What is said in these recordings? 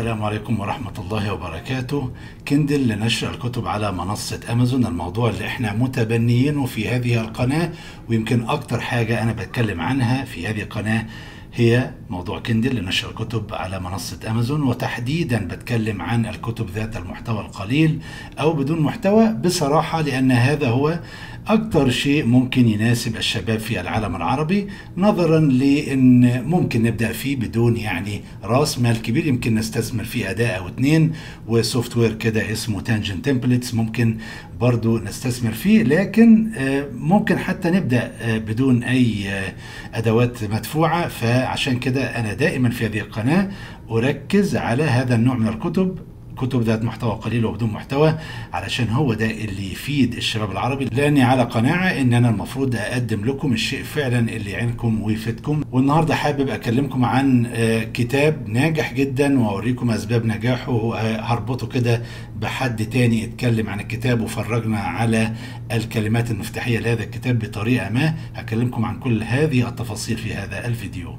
السلام عليكم ورحمة الله وبركاته كندل لنشر الكتب على منصة أمازون الموضوع اللي احنا متبنيينه في هذه القناة ويمكن أكتر حاجة أنا بتكلم عنها في هذه القناة هي موضوع كندل لنشر الكتب على منصة أمازون وتحديدا بتكلم عن الكتب ذات المحتوى القليل أو بدون محتوى بصراحة لأن هذا هو أكثر شيء ممكن يناسب الشباب في العالم العربي نظرا لأن ممكن نبدأ فيه بدون يعني راس مال كبير يمكن نستثمر فيه أداة أو اتنين وسوفت وير كده اسمه تانجن تمبلتس ممكن برضو نستثمر فيه لكن ممكن حتى نبدأ بدون أي أدوات مدفوعة فعشان كده أنا دائما في هذه القناة أركز على هذا النوع من الكتب كتب ذات محتوى قليل وبدون محتوى علشان هو ده اللي يفيد الشباب العربي لاني على قناعه ان انا المفروض اقدم لكم الشيء فعلا اللي يعينكم ويفيدكم والنهارده حابب اكلمكم عن كتاب ناجح جدا واوريكم اسباب نجاحه هربطه كده بحد تاني اتكلم عن الكتاب وفرجنا على الكلمات المفتاحيه لهذا الكتاب بطريقه ما هكلمكم عن كل هذه التفاصيل في هذا الفيديو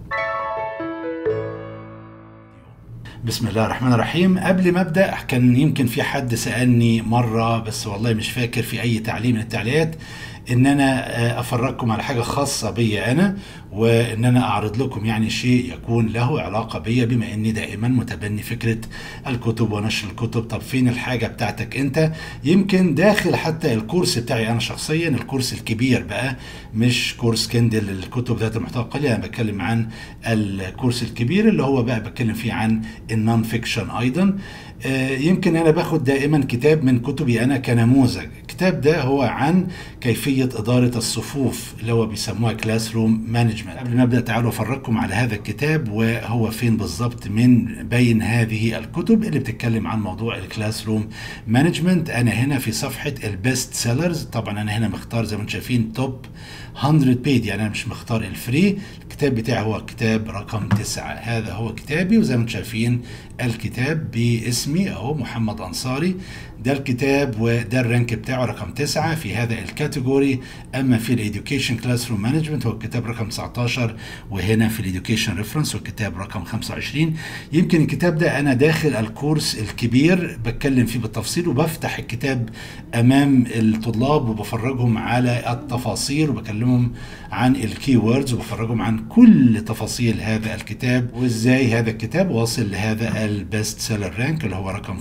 بسم الله الرحمن الرحيم قبل ما ابدا كان يمكن في حد سالني مره بس والله مش فاكر في اي تعليق من التعليقات ان انا افرجكم على حاجه خاصه بيا انا وان انا اعرض لكم يعني شيء يكون له علاقه بيا بما اني دائما متبني فكره الكتب ونشر الكتب طب فين الحاجه بتاعتك انت يمكن داخل حتى الكورس بتاعي انا شخصيا الكورس الكبير بقى مش كورس كندل للكتب ذات المحتوى القليل انا بتكلم عن الكورس الكبير اللي هو بقى بتكلم فيه عن النون فيكشن ايضا يمكن انا باخد دائما كتاب من كتبي انا كنموذج الكتاب ده هو عن كيفيه اداره الصفوف اللي هو بيسموها كلاس روم مانجمنت قبل ما ابدا تعالوا افرجكم على هذا الكتاب وهو فين بالظبط من بين هذه الكتب اللي بتتكلم عن موضوع الكلاس روم مانجمنت انا هنا في صفحه البيست سيلرز طبعا انا هنا مختار زي ما انتم شايفين توب 100 بيج يعني انا مش مختار الفري الكتاب بتاعي هو كتاب رقم تسعة هذا هو كتابي وزي ما انتم شايفين الكتاب باسمي اهو محمد انصاري ده الكتاب وده الرانك بتاعه رقم تسعة في هذا الكاتيجوري اما في الاديوكيشن كلاس روم مانجمنت هو الكتاب رقم 19 وهنا في الاديوكيشن ريفرنس هو الكتاب رقم 25 يمكن الكتاب ده انا داخل الكورس الكبير بتكلم فيه بالتفصيل وبفتح الكتاب امام الطلاب وبفرجهم على التفاصيل وبكلمهم عن الكي ووردز وبفرجهم عن كل تفاصيل هذا الكتاب وازاي هذا الكتاب واصل لهذا البيست سيلر رانك اللي هو رقم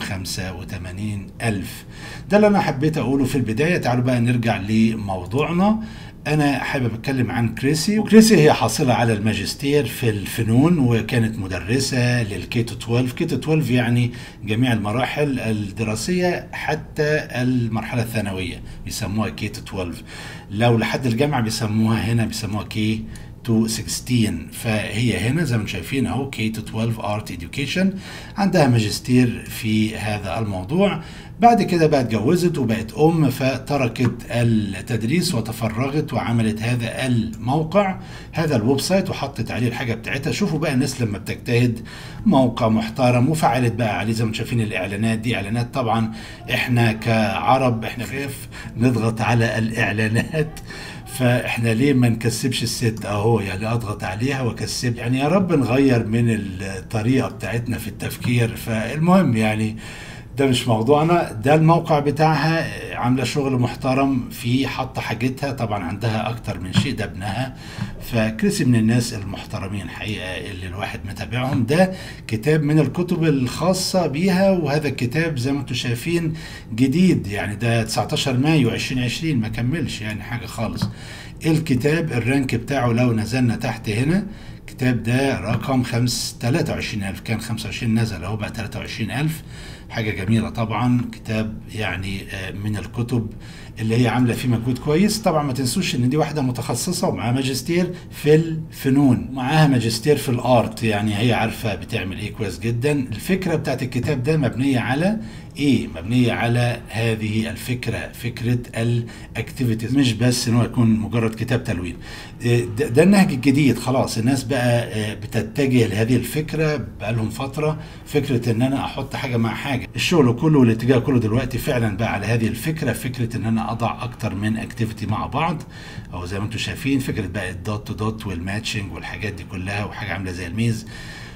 85 ألف ده اللي أنا حبيت أقوله في البداية تعالوا بقى نرجع لموضوعنا أنا حابب أتكلم عن كريسي وكريسي هي حاصلة على الماجستير في الفنون وكانت مدرسة للكي 12 كي 12 يعني جميع المراحل الدراسية حتى المرحلة الثانوية بيسموها كي 12 لو لحد الجامعة بيسموها هنا بيسموها كي تو 16 فهي هنا زي ما شايفين اهو كي تو 12 ارت اديوكيشن عندها ماجستير في هذا الموضوع بعد كده بقى اتجوزت وبقت ام فتركت التدريس وتفرغت وعملت هذا الموقع هذا الويب سايت وحطت عليه الحاجه بتاعتها شوفوا بقى الناس لما بتجتهد موقع محترم وفعلت بقى عليه زي ما شايفين الاعلانات دي اعلانات طبعا احنا كعرب احنا خايف نضغط على الاعلانات فاحنا ليه ما نكسبش الست اهو يعني اضغط عليها واكسب يعني يا رب نغير من الطريقه بتاعتنا في التفكير فالمهم يعني ده مش موضوعنا ده الموقع بتاعها عامله شغل محترم في حاطه حاجتها طبعا عندها اكتر من شيء ده ابنها فكريسي من الناس المحترمين حقيقه اللي الواحد متابعهم ده كتاب من الكتب الخاصه بيها وهذا الكتاب زي ما انتم شايفين جديد يعني ده 19 مايو 2020 ما كملش يعني حاجه خالص الكتاب الرانك بتاعه لو نزلنا تحت هنا الكتاب ده رقم خمس 23000 كان 25 نزل اهو بقى 23000 حاجه جميله طبعا كتاب يعني من الكتب اللي هي عامله فيه مجهود كويس طبعا ما تنسوش ان دي واحده متخصصه ومعاها ماجستير في الفنون معاها ماجستير في الارت يعني هي عارفه بتعمل ايه كويس جدا الفكره بتاعت الكتاب ده مبنيه على ايه مبنيه على هذه الفكره فكره الاكتيفيتيز مش بس ان هو يكون مجرد كتاب تلوين ده, ده النهج الجديد خلاص الناس بقى بتتجه لهذه الفكره بقى لهم فتره فكره ان انا احط حاجه مع حاجه الشغل كله والاتجاه كله دلوقتي فعلا بقى على هذه الفكره فكره ان انا اضع اكتر من اكتيفيتي مع بعض او زي ما انتم شايفين فكره بقى الدوت تو دوت والماتشنج والحاجات دي كلها وحاجه عامله زي الميز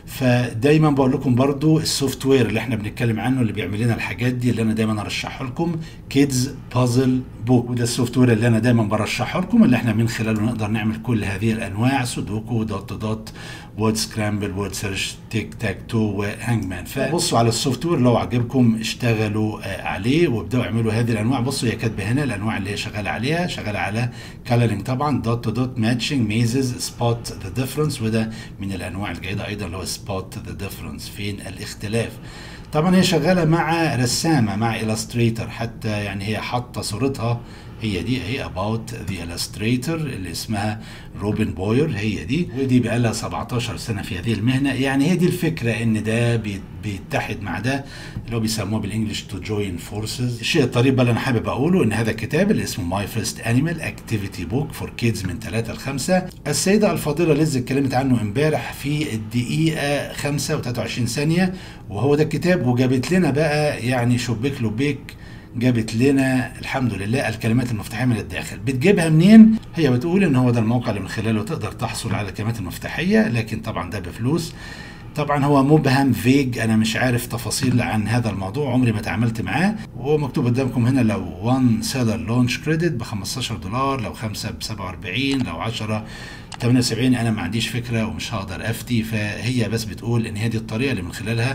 فدايما بقول لكم برضو السوفت وير اللي احنا بنتكلم عنه اللي بيعمل لنا الحاجات دي اللي انا دايما ارشحه لكم كيدز بازل بوك وده السوفت وير اللي انا دايما برشحه لكم اللي احنا من خلاله نقدر نعمل كل هذه الانواع سودوكو دوت دوت وورد سكرامبل وورد سيرش تيك تاك تو وهانج مان فبصوا على السوفت وير لو عجبكم اشتغلوا آه عليه وابداوا اعملوا هذه الانواع بصوا هي كاتبه هنا الانواع اللي هي شغاله عليها شغاله على كالرنج طبعا دوت تو دوت ماتشنج ميزز سبوت ذا ديفرنس وده من الانواع الجيده ايضا اللي هو سبوت ذا ديفرنس فين الاختلاف طبعا هي شغاله مع رسامه مع illustrator حتى يعني هي حاطه صورتها هي دي هي about the illustrator اللي اسمها روبن بوير هي دي ودي بقى لها 17 سنه في هذه المهنه يعني هي دي الفكره ان ده بيتحد مع ده اللي هو بيسموه بالانجلش تو جوين فورسز الشيء الطريف بقى اللي انا حابب اقوله ان هذا الكتاب اللي اسمه ماي فيرست انيمال اكتيفيتي بوك فور كيدز من 3 ل 5 السيده الفاضله لز اتكلمت عنه امبارح في الدقيقه 5 و23 ثانيه وهو ده الكتاب وجابت لنا بقى يعني شبيك لبيك جابت لنا الحمد لله الكلمات المفتاحيه من الداخل بتجيبها منين هي بتقول ان هو ده الموقع اللي من خلاله تقدر تحصل على الكلمات المفتاحيه لكن طبعا ده بفلوس طبعا هو مبهم فيج انا مش عارف تفاصيل عن هذا الموضوع عمري ما تعاملت معاه وهو مكتوب قدامكم هنا لو 1 سيلر لونش كريدت ب 15 دولار لو 5 ب 47 لو 10 78 انا ما عنديش فكره ومش هقدر افتي فهي بس بتقول ان هي دي الطريقه اللي من خلالها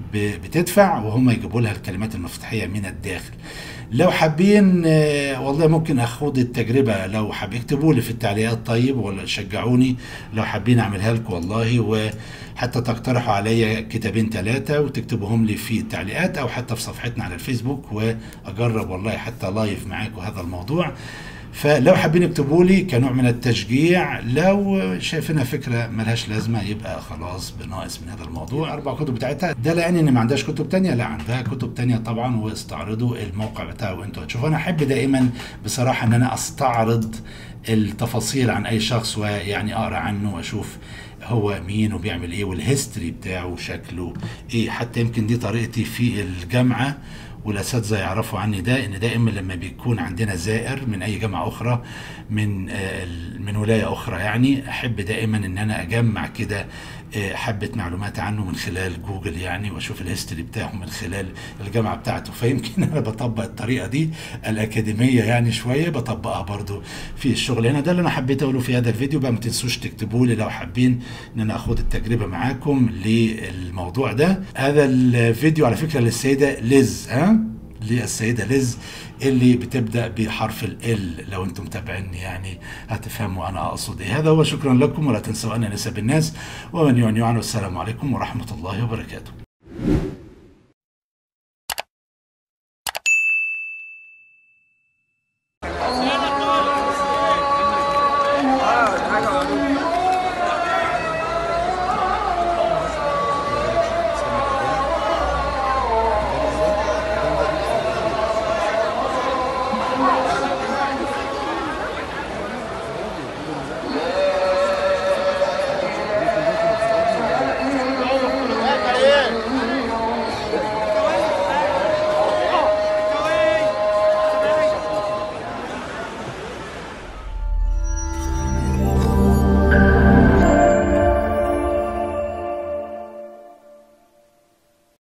بتدفع وهم يجيبوا لها الكلمات المفتاحيه من الداخل لو حابين والله ممكن اخوض التجربه لو حاب اكتبوا لي في التعليقات طيب ولا شجعوني لو حابين اعملها لكم والله وحتى تقترحوا عليا كتابين ثلاثه وتكتبوهم لي في التعليقات او حتى في صفحتنا على الفيسبوك واجرب والله حتى لايف معاكم هذا الموضوع فلو حابين اكتبوا لي كنوع من التشجيع لو شايفينها فكره ملهاش لازمه يبقى خلاص بناقص من هذا الموضوع اربع كتب بتاعتها ده لا يعني ان ما عندهاش كتب تانية لا عندها كتب تانية طبعا واستعرضوا الموقع بتاعه وانتوا هتشوفوا انا احب دائما بصراحه ان انا استعرض التفاصيل عن اي شخص ويعني اقرا عنه واشوف هو مين وبيعمل ايه والهيستوري بتاعه وشكله ايه حتى يمكن دي طريقتي في الجامعه والاساتذه يعرفوا عني ده ان دائما لما بيكون عندنا زائر من اي جامعه اخرى من من ولايه اخرى يعني احب دائما ان انا اجمع كده حبه معلومات عنه من خلال جوجل يعني واشوف الهيستوري بتاعه من خلال الجامعه بتاعته فيمكن انا بطبق الطريقه دي الاكاديميه يعني شويه بطبقها برضو في الشغل هنا ده اللي انا حبيت اقوله في هذا الفيديو بقى ما تنسوش تكتبوا لي لو حابين ان انا اخد التجربه معاكم للموضوع ده هذا الفيديو على فكره للسيده ليز ها للسيده ليز اللي بتبدا بحرف ال لو انتم متابعيني يعني هتفهموا انا اقصد ايه هذا هو شكرا لكم ولا تنسوا ان نسب الناس ومن يعني يعن والسلام عليكم ورحمه الله وبركاته Thank you.